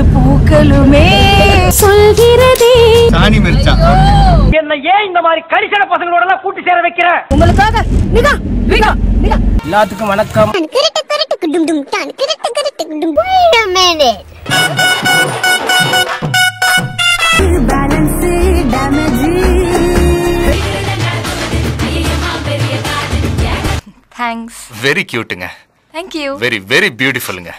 பூக்களுமே சொல்கிறதே சாணி மிர்ச்சா என்ன ஏன் இந்த மாதிரி கரிசன பசங்களோட எல்லாம் கூட்டி சேர வைக்கிற உங்களுக்காக நிகா நிகா நிகா எல்லாத்துக்கும் வணக்கம் கிரிட்டு கிரிட்டு டும் டும் டான் கிரிட்டு கிரிட்டு டும் Wait a minute. Balance damage thanks very கியூட்டுங்க தேங்க்யூ வெரி வெரி பியூட்டிஃபுல்லுங்க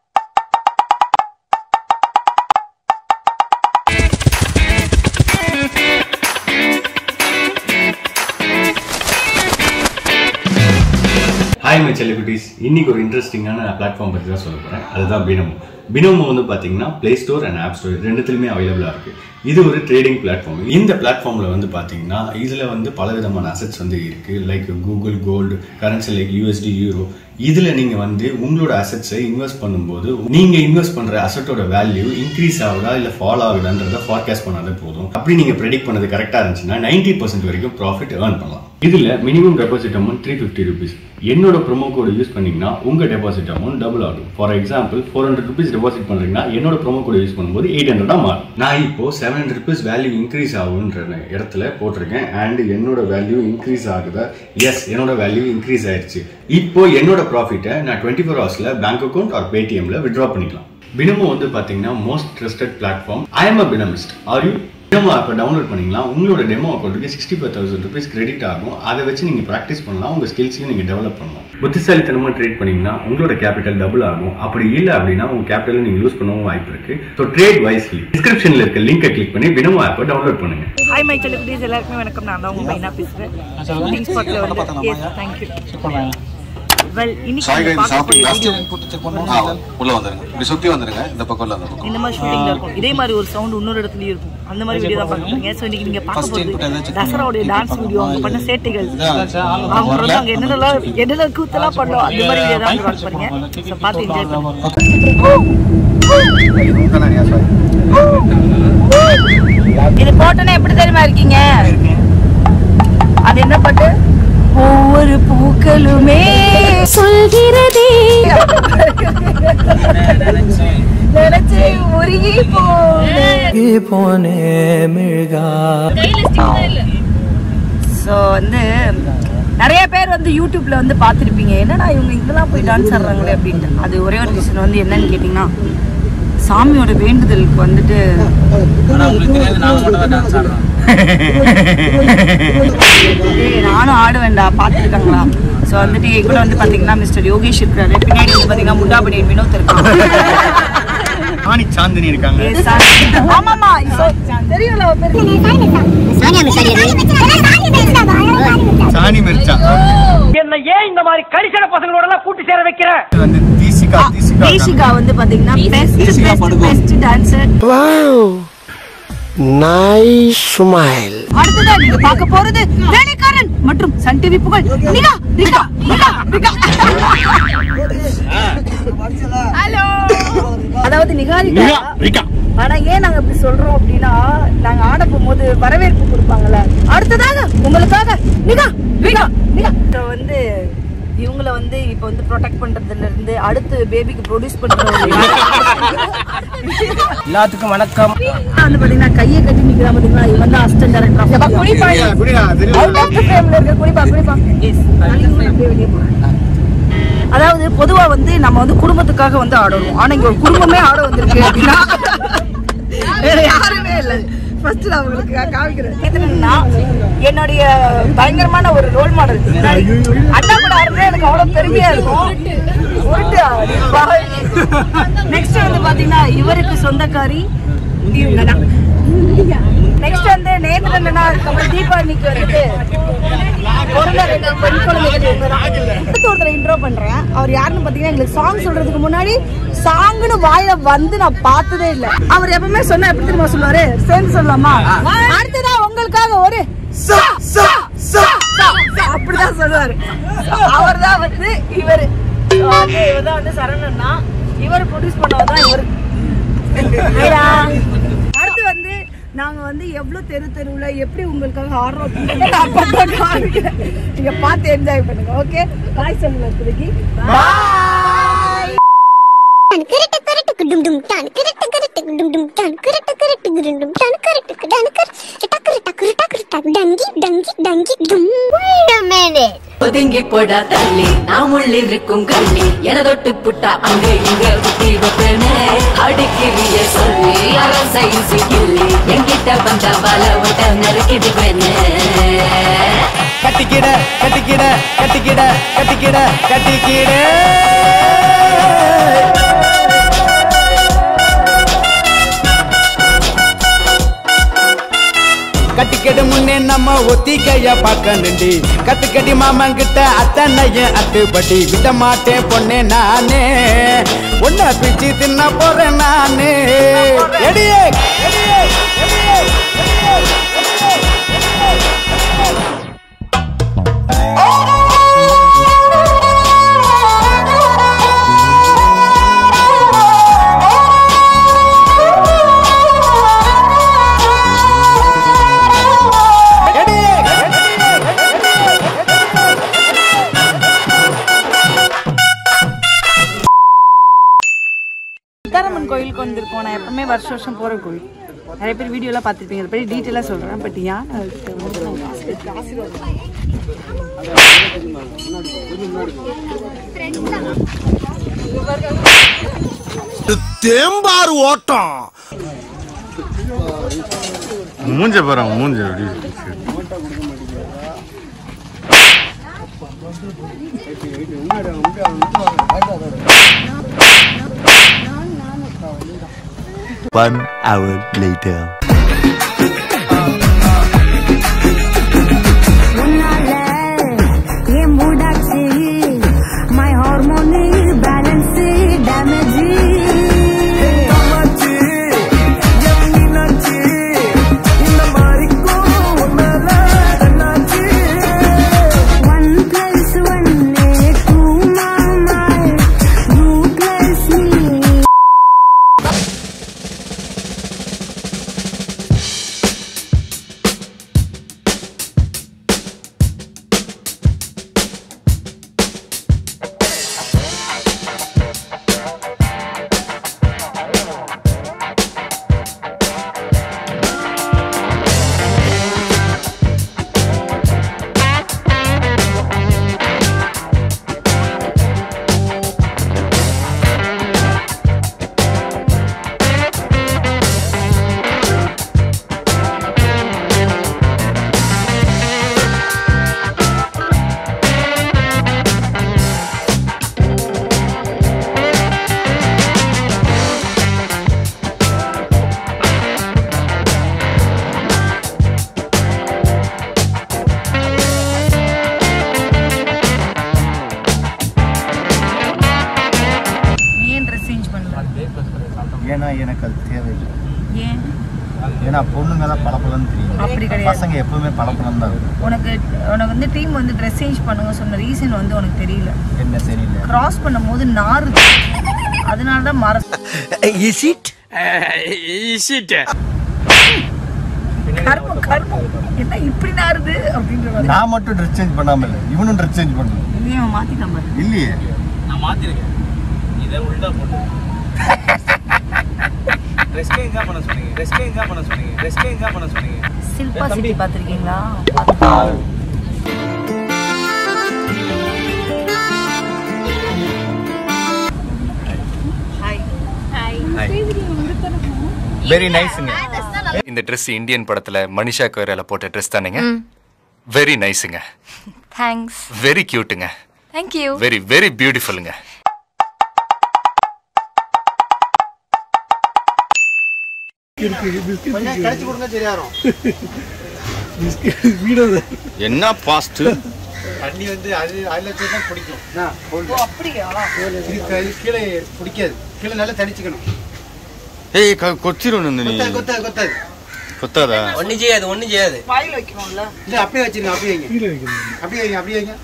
ஹாய் மை செலிபிரிட்டிஸ் இன்னைக்கு ஒரு இன்ட்ரெஸ்டிங்கான பிளாட்ஃபார்ம் பற்றி தான் சொல்ல போகிறேன் அதுதான் பினமோ பினமோ வந்து பார்த்தீங்கன்னா play store and app store ரெண்டுத்துலையுமே அவைலபிளாக இருக்குது இது ஒரு ட்ரேடிங் பிளாட்ஃபார்ம் இந்த பிளாட்ஃபார்மில் வந்து பார்த்தீங்கன்னா இதில் வந்து பல விதமான அசெட்ஸ் வந்து இருக்குது like Google gold currency like USD euro இதில் நீங்கள் வந்து உங்களோட அசெட்ஸை இன்வெஸ்ட் பண்ணும்போது நீங்கள் இன்வெஸ்ட் பண்ணுற அசெட்டோட வேல்யூ இன்க்ரீஸ் ஆகுதா இல்லை ஃபால் ஆகுதான்றத ஃபார்காஸ்ட் பண்ணாலே போதும் அப்படி நீங்கள் ப்ரெடிக்ட் பண்ணது கரெக்டாக இருந்துச்சுன்னா நைன்டி பர்சன்ட் வரைக்கும் ப்ராஃபிட் ஏர்ன் பண்ணலாம் இதில் minimum deposit amount three fifty rupees என்னோட ப்ரோமோ கோடு யூஸ் பண்ணீங்கன்னா உங்கள் டெபாசிட் அமௌண்ட் டபுள் ஆகும் for example four hundred rupees deposit பண்ணுறீங்கன்னா என்னோட ப்ரோமோ கோடு யூஸ் பண்ணும்போது எயிட் ஹண்ட்ரடாக மாறும் நான் இப்போ seven hundred rupees value increase ஆகுன்ற இடத்துல போட்டிருக்கேன் அண்ட் என்னோட வேல்யூ இன்க்ரீஸ் ஆகுதா எஸ் என்னோட வேல்யூ இன்க்ரீஸ் ஆயிடுச்சு இப்போ என்னோட ப்ராஃபிட்டை நான் டுவெண்ட்டி ஃபோர் ஹவர்ஸில் பேங்க் அக்கௌண்ட் ஆர் பேடிஎம்ல வித்ட்ரா பண்ணிக்கலாம் பினமோ வந்து பார்த்தீங்கன்னா most trusted platform I am a binomist are you demo ஆப்பை டவுன்லோட் பண்ணிக்கலாம் உங்களோட டெமோ அக்கௌண்ட்டுக்கு sixty five thousand rupees credit ஆகும் அதை வச்சு நீங்கள் ப்ராக்டிஸ் பண்ணலாம் உங்கள் ஸ்கில்ஸையும் நீங்கள் டெவலப் பண்ணலாம் புத்திசாலித்தனமாக ட்ரேட் பண்ணீங்கன்னா உங்களோட கேபிட்டல் டபுள் ஆகும் அப்படி இல்லை அப்படின்னா உங்கள் கேபிட்டலை நீங்கள் யூஸ் பண்ணவும் வாய்ப்பு இருக்கு ஸோ ட்ரேட் வைஸ்லி டிஸ்கிரிப்ஷனில் இருக்க லிங்கை கிளிக் பண்ணி பினமோ ஆப்பை டவுன்லோட் பண்ணுங்க ஹாய் மை செலிபிரிட்டிஸ் எல்லாருக்குமே வணக்கம் நான் தான் உங்க மைனா பேசுறேன் ஷூட்டிங் ஸ்பாட்ல வந்து எஸ் தேங்க் யூ வெல் இன்னைக்கு நம்ம பார்க்க போற வீடியோ உள்ள வந்துருங்க இப்படி சுத்தி வந்துருங்க இந்த பக்கம் இல்ல அந்த பக்கம் இந்த மாதிரி ஷூட்டிங்ல இருக்கும் இதே மாதிரி ஒரு சவுண்ட் இன்னொரு இடத்துலயும் இருக்கும் அந்த மாதிரி வீடியோ தான் பார்க்க போறீங்க ஸோ இன்னைக்கு நீங்க பார்க்க போறது தசராவுடைய டான்ஸ் வீடியோ அவங்க பண்ண சேட்டைகள் அவங்க வந்து அங்க என்னென்னலாம் என்னென்ன கூத்தெல்லாம் பண்ணோம் அந்த மாதிரி வீடியோ தான் பார்க்க போறீங்க ஸோ பார்த்து என்ஜாய் பண்ணுங்க இது போட்டோன்னே எப்படி தெரியுமா இருக்கீங்க அது என்ன பாட்டு ஒவ்வொரு பூக்களுமே சொல்கிறதே நினைச்சு உருகி போனே மிழ்கா ஸோ வந்து நிறைய பேர் வந்து யூடியூப்ல வந்து பார்த்துருப்பீங்க என்னடா இவங்க இங்கெல்லாம் போய் டான்ஸ் ஆடுறாங்களே அப்படின்ட்டு அது ஒரே ஒரு ரீசன் வந்து என்னன்னு கேட்டிங்கன்னா சாமியோட வேண்டுதலுக்கு வந்துட்டு ஏய், நானும் ஆடுவேன்டா பார்த்துருக்காங்களா ஸோ வந்துட்டு என் கூட வந்து பார்த்தீங்கன்னா மிஸ்டர் யோகேஷ் இருக்காரு பின்னாடி வந்து பார்த்தீங்கன்னா முண்டாபடி வினோத் இருக்காங்க ஆனி சாந்தினி இருக்காங்க Yes, sir. ஆமாமா so, தெரியும்ல ஒரு பேர் சானியா மிஸ் சாணி மிர்ச்சா என்ன ஏன் இந்த மாதிரி கரிசன பசங்களோட எல்லாம் கூட்டி சேர வைக்கிற இது வந்து தீசிகா தீசிகா தேசிகா வந்து பாத்தீங்கன்னா best best best dancer nice smile அடுத்ததா நீங்க பார்க்க போறது வேலைக்காரன் மற்றும் சன் டிவி புகழ் நிகா நிகா நிகா நிகா ஹலோ அதாவது நிகாரிகா ரிகா ஆனா ஏன் நாங்க இப்படி சொல்றோம் அப்படின்னா நாங்க ஆட போகும்போது வரவேற்பு கொடுப்பாங்கல்ல அடுத்ததாக உங்களுக்காக நிகா நிகா நிகா So வந்து இவங்கள வந்து இப்ப வந்து ப்ரொடெக்ட் பண்றதுல இருந்து அடுத்து பேபிக்கு ப்ரொடியூஸ் பண்ற ஒரு எல்லாத்துக்கும் வணக்கம் வந்து பாத்தீங்கன்னா கையை கட்டி நிக்கிறா பாத்தீங்களா இவன் தான் அசிஸ்டன்ட் டைரக்டர் குடிப்பா குடிடா அவுட் ஆஃப் தி ஃப்ரேம்ல இருக்க குடிப்பா குடிப்பா எஸ் அப்படியே வெளியே போறேன் அதாவது பொதுவா வந்து நம்ம வந்து குடும்பத்துக்காக வந்து ஆடணும் ஆனா இங்க ஒரு குடும்பமே ஆட வந்திருக்கு அப்படின்னா வேற யாருமே இல்ல ஃபர்ஸ்ட் நான் உங்களுக்கு கா- காமிக்கிறேன் எதுனா என்னுடைய பயங்கரமான ஒரு ரோல் மாடல் அண்ணா கூட ஆடுறது எனக்கு அவ்வளவு பெருமையா இருக்கும் உருட்டு நெக்ஸ்ட் வந்து பாத்தீங்கன்னா இவருக்கு சொந்தக்காரி இவங்க தான் நெக்ஸ்ட் வந்து நேந்திரன் அண்ணா அதுக்கப்புறம் தீபாவளிக்கு வந்துட்டு பிறந்த ரெண்டு பெண் குழந்தைகள் இவங்க தான். அடுத்து ஒருத்தரை இன்ட்ரோ பண்றேன் அவர் யாருன்னு பாத்தீங்கன்னா எங்களுக்கு சாங் சொல்றதுக்கு முன்னாடி சாங்னு வாயில வந்து நான் பார்த்ததே இல்ல அவர் எப்பவுமே சொன்னா எப்படி தெரியுமா சொல்லுவாரு சேர்ந்து சொல்லலாமா அடுத்ததா உங்களுக்காக ஒரு சா, சா, சா, சா, சா அப்படிதான் சொல்லுவாரு அவர் தான் வந்து இவரு இவர் தான் வந்து சரணன்னா இவர் ப்ரொடியூஸ் பண்ணவர் தான் இவரு ஹைடா. அடுத்து வந்து நாங்க வந்து எவ்வளவு தெரு தெருவுல எப்படி உங்களுக்காக ஆடுறோம் அப்படின்றத நான் அப்பப்ப காமிக்கிறேன். நீங்க பார்த்து என்ஜாய் பண்ணுங்க ஓகே பாய் சொல்லுங்க இப்போதைக்கு பாய் கிரிட்டு கிரிட்டு டும் டும் டான் கிரிட்டு கிரிட்டு போடா தள்ளி நான் உள்ளிருக்கும் கள்ளி என தொட்டு புட்டா அங்க இங்க குட்டி வைப்பேனே அடிக்கிறிய சொல்லி அறம் சைசு கிள்ளி என்கிட்ட வந்த வல விட்ட நறுக்கிடுவேனே கட்டிக்கிட கட்டிக்கிட கட்டிக்கிட கட்டிக்கிட கட்டிக்கிட கட்டிக்கடி முன்னே நம்ம ஒத்திக்கைய பார்க்கணுண்டி கத்துக்கடி மாமன் கிட்ட அத்தனையும் அத்துப்படி விட மாட்டேன் பொண்ணே நானே உன்னை பிச்சு தின்ன போறேன் நானே எடியே எடியே எடியே முத்தாரம்மன் கோயிலுக்கு வந்திருக்கோம் நான் எப்பவுமே வருஷம் வருஷம் போகிற கோயில் நிறைய பேர் வீடியோலாம் பார்த்துருப்பீங்க அதை பற்றி டீட்டெயிலாக சொல்கிறேன் பட் யானை அதுக்கு வந்து நான் ஆசீர்வாதம் தேம்பாறு ஓட்டம் மூஞ்ச பாரு அவன் மூஞ்ச அப்படி One hour later. ஏன் மூடாச்சு my hormone balance damage one plus one two மாமா யூ பிளஸ் மீ நீ ஏன் ட்ரெஸ் சேஞ்ச் பண்ணல ஏன்னா எனக்கு அது தேவையில்லை ஏன் ஏன்னா பொண்ணுங்க தான் பளபளன்னு அப்படி தெரியும் கிடையாது. பசங்க எப்பவுமே பளபளன்னு தான் இருக்கும் உனக்கு உனக்கு வந்து டீம் வந்து ட்ரெஸ் சேஞ்ச் பண்ணுங்க சொன்ன ரீசன் வந்து உனக்கு தெரியல என்ன தெரியல கிராஸ் பண்ணும்போது நாறு அதனால தான் மர இஸ் இட் இஸ் இட் கருமம் கருமம் என்ன இப்படி நாறுது அப்படின்ற மாதிரி நான் மட்டும் ட்ரெஸ் சேஞ்ச் பண்ணாம இல்லை இவனும் ட்ரெஸ் சேஞ்ச் பண்ணணும் இல்லையே அவன் மாத்திட்டான் பாரு இல்லையே நான் மாத்திருக்கேன் இதை உள்டா போட்டு ட்ரெஸ் சேஞ்ச் பண்ண சொன்னீங்க ட்ரெஸ் சேஞ்ச் பண்ண சொன்னீங்க ட்ரெஸ் சேஞ்ச் பண்ண சொன்னீங்க சில்பா சிட்டி பார்த்துருக்கீங்களா வெரி நைஸ்ங்க இந்த Dress இந்தியன் படத்துல மனிஷா கொய்ரால போட்ட ட்ரெஸ் தானேங்க வெரி நைஸுங்க தேங்க்ஸ் வெரி கியூட்டுங்க தேங்க்யூ வெரி வெரி பியூட்டிஃபுல்லுங்க கொஞ்சம் கழிச்சு கொடுங்க சரியாரும் என்ன பாஸ்ட் தண்ணி வந்து அது அதில் வச்சு தான் பிடிக்கும் என்ன, cold. அப்படியா இது க- கீழே பிடிக்காது கீழே நல்லா தணிச்சுக்கணும் ஏய் கொச்சிரும் நீ கொத்தாது கொத்தாது கொத்தாது கொத்தாதா ஒன்னும் செய்யாது ஒன்னும் செய்யாது வாயில் வைக்கணும்ல இல்ல அப்படியே வச்சிருங்க அப்படியே வைங்க அப்படியே வைங்க அப்படியே வைங்க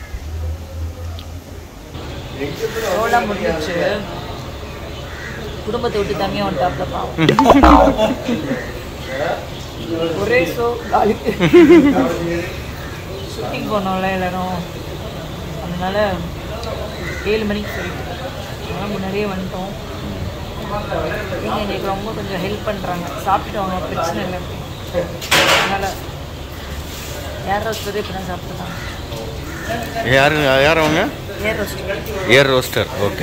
ரோலா முடிஞ்சிச்சு குடும்பத்தை விட்டு தனியாக வந்துட்டாப்ல பாவம் ஒரே ஷோ காலிக்கு ஷூட்டிங் போனோம்ல எல்லாரும் அதனால ஏழு மணிக்கு சொல்லிட்டு அதனால் முன்னாடியே வந்துட்டோம் நீங்கள் எங்களுக்கு ரொம்ப கொஞ்சம் ஹெல்ப் பண்ணுறாங்க சாப்பிட்டுவாங்க பிரச்சனை இல்லை அதனால் யாராவது இப்போ தான் சாப்பிட்டுருக்காங்க யார் யார் அவங்க air roaster air roaster okay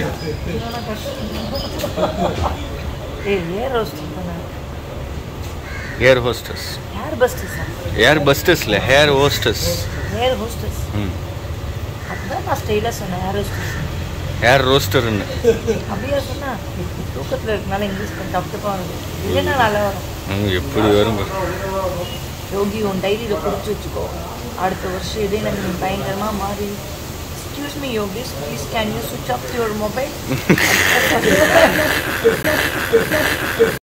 ஏய் ஏர் ரோஸ்டர் தானே air hostess air busters air பஸ்டஸ்ல ஹேர் ஹோஸ்டஸ் ஏர் ஹோஸ்டர்ஸ் ம் அதுதான் நான் ஸ்டைலாக சொன்னேன் ஏர் ஹோஸ்டர்ஸ் ஏர் ரோஸ்டர்னு அப்படியே சொன்னா தூக்கத்தில் இருக்கனால இங்கிலீஷ் கொஞ்சம் தப்பு தப்பாக வருது இல்லைன்னா நல்லா வரும் ம், எப்படி வரும் பாரு. யோகி உன் டைரியில் குறிச்சு வச்சுக்கோ அடுத்த வருஷம் இதே நம்ம பயங்கரமாக மாறி excuse me Yogesh please can you switch off your mobile